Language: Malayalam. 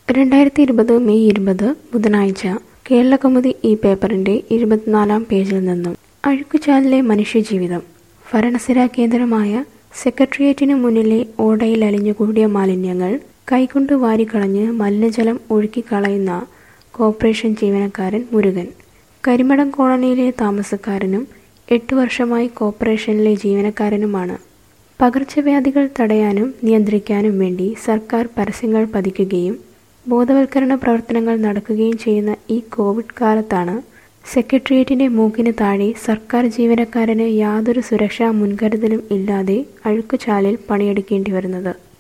രണ്ടായിരത്തി ഇരുപത് മെയ് ഇരുപത് ബുധനാഴ്ച കേരളകൗമുദി ഈ പേപ്പറിന്റെ ഇരുപത്തിനാലാം പേജിൽ നിന്നും അഴുക്കുചാലിലെ മനുഷ്യജീവിതം ഭരണസിര കേന്ദ്രമായ സെക്രട്ടേറിയറ്റിനു മുന്നിലെ ഓടയിൽ അലിഞ്ഞുകൂടിയ മാലിന്യങ്ങൾ കൈകൊണ്ട് വാരിക്കളഞ്ഞ് മലിനജലം ഒഴുക്കിക്കളയുന്ന കോർപ്പറേഷൻ ജീവനക്കാരൻ മുരുകൻ കരിമടം കോളനിയിലെ താമസക്കാരനും എട്ടു വർഷമായി കോർപ്പറേഷനിലെ ജീവനക്കാരനുമാണ് പകർച്ചവ്യാധികൾ തടയാനും നിയന്ത്രിക്കാനും വേണ്ടി സർക്കാർ പരസ്യങ്ങൾ പതിക്കുകയും ബോധവൽക്കരണ പ്രവർത്തനങ്ങൾ നടക്കുകയും ചെയ്യുന്ന ഈ കോവിഡ് കാലത്താണ് സെക്രട്ടേറിയറ്റിന്റെ മൂക്കിന് താഴെ സർക്കാർ ജീവനക്കാരന് യാതൊരു സുരക്ഷാ മുൻകരുതലും ഇല്ലാതെ അഴുക്കുചാലിൽ പണിയെടുക്കേണ്ടി വരുന്നത്